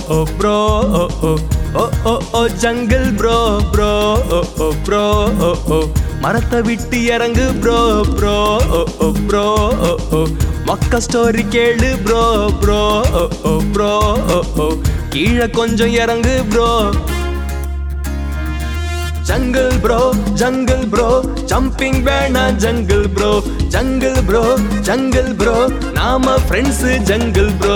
ஓ bro ஓ ஓ ஓ ஓ ஓ ஜங்கிள் ப்ரோ ப்ரோ ஓ ஓ ப்ரோ ஓ ஓ மரத்தை விட்டு இறங்கு ப்ரோ ப்ரோ ஓ ஓ ப்ரோ ஓ ஓ மொக்க ஸ்டோரி கேளு ப்ரோ ப்ரோ ஓ ஓ ப்ரோ ஓ ஓ கீழே கொஞ்சம் இறங்கு bro jungle bro jungle bro jumping வேணா jungle bro jungle bro jungle bro நாம ஃப்ரெண்ட்ஸ் ஜங்கிள் ப்ரோ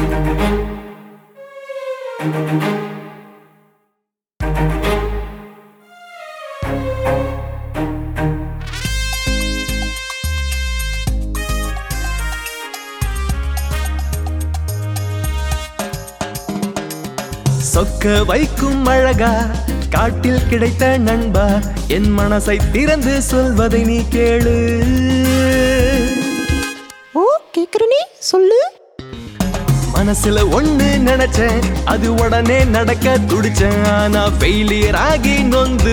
சொக்க வைக்கும் அழகா காட்டில் கிடைத்த நண்பா என் மனசை திறந்து சொல்வதை நீ கேளு ஓ கேக்குறனே சொல்லு மனசுல ஒண்ணு நினைச்சேன் அது உடனே நடக்க துடிச்சேன் ஆனா ஃபெயிலியர் ஆகி நொந்து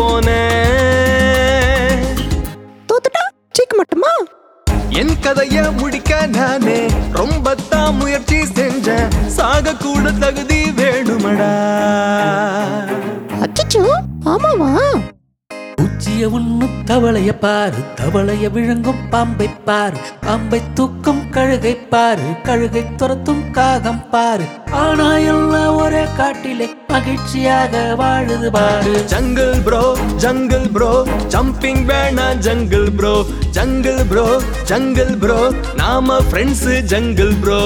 போனேன் தோத்துட்டா ஜெயிக்க மாட்டோமா என் கதைய முடிக்க நானே ரொம்ப தான் முயற்சி செஞ்சேன் சாக கூட தகுதி வேணுமடா அச்சச்சோ ஆமாவா உச்சிய உண்ணும் தவளைய பாரு தவளைய விழுங்கும் பாம்பை பாரு பாம்பை தூக்கும் கழுகை பாரு கழுகை துரத்தும் காகம் பாரு ஆனா எல்லாம் ஒரே காட்டிலே மகிழ்ச்சியாக வாழுது பாரு jungle bro jungle bro jumping வேணா jungle bro jungle bro jungle bro நாம ஃப்ரெண்ட்ஸ் ஜங்கிள் ப்ரோ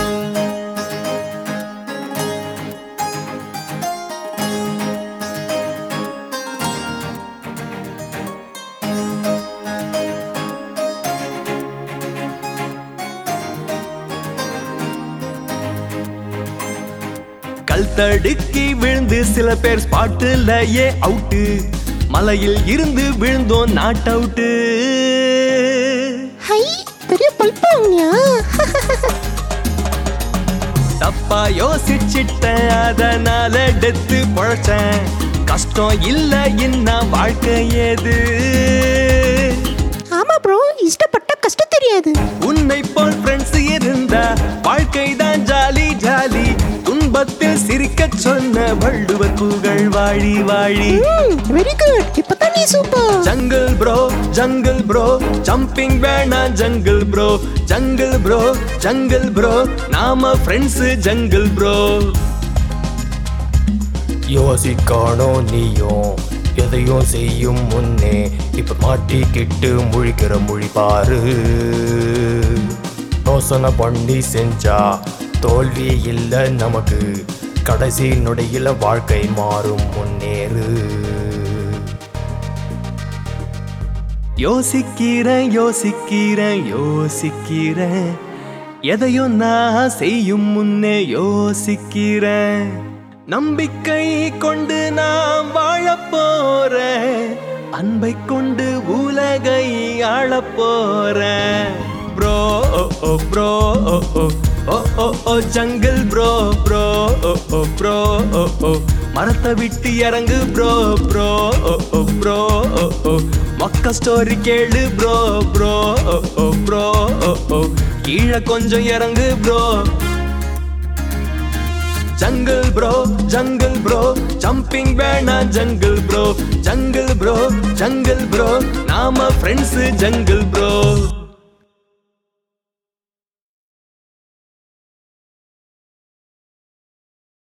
கல் தடுக்கி விழுந்து சில பேர் ஸ்பாட்டுலயே அவுட்டு மலையில் இருந்து விழுந்தோம் நாட் அவுட்டு ஹை பெரிய பல்பாங்கயா தப்பா யோசிச்சிட்டேன் அதனால டெத்து பொழைச்சேன் கஷ்டம் இல்ல இன்னும் வாழ்க்கை ஏது ஆமா ப்ரோ இஷ்டப்பட்ட கஷ்டம் தெரியாது உன்னை போல் ஃப்ரெண்ட்ஸ் இருந்தா வாழ்க்கை தான் ஜாலி ஜாலி துன்பத்தில் சிரிக்க சொன்ன வள்ளுவர் புகழ் வாழி வாழி வெரி குட் இப்பதான் நீ super jungle bro jungle bro jumping வேணா jungle bro jungle bro jungle bro நாம ஃப்ரெண்ட்ஸ் ஜங்கிள் ப்ரோ யோசிக்கானோ நீயும் எதையும் செய்யும் முன்னே இப்ப மாட்டிக்கிட்டு முழிக்கிற மொழி பாரு யோசனை பண்ணி செஞ்சா தோல்வி இல்ல நமக்கு கடைசி நொடியில வாழ்க்கை மாறும் முன்னேறு யோசிக்கிறேன் யோசிக்கிறேன் யோசிக்கிறேன் எதையும் நான் செய்யும் முன்னே யோசிக்கிறேன் நம்பிக்கை கொண்டு நாம் வாழப் போறேன் அன்பை கொண்டு உலகை ஆளப் போறேன் ப்ரோ ஓ ப்ரோ ஓ ஓ ஓ ஓ ஓ ஜங்கிள் ப்ரோ ப்ரோ ஓ ஓ ப்ரோ ஓ ஓ மரத்தை விட்டு இறங்கு ப்ரோ ப்ரோ ஓ ஓ ப்ரோ ஓ ஓ மொக்க ஸ்டோரி கேளு ப்ரோ ப்ரோ ஓ ஓ ப்ரோ ஓ ஓ கீழே கொஞ்சம் இறங்கு bro jungle bro jungle bro jumping வேணா jungle bro jungle bro jungle bro நாம ஃப்ரெண்ட்ஸ் ஜங்கிள் ப்ரோ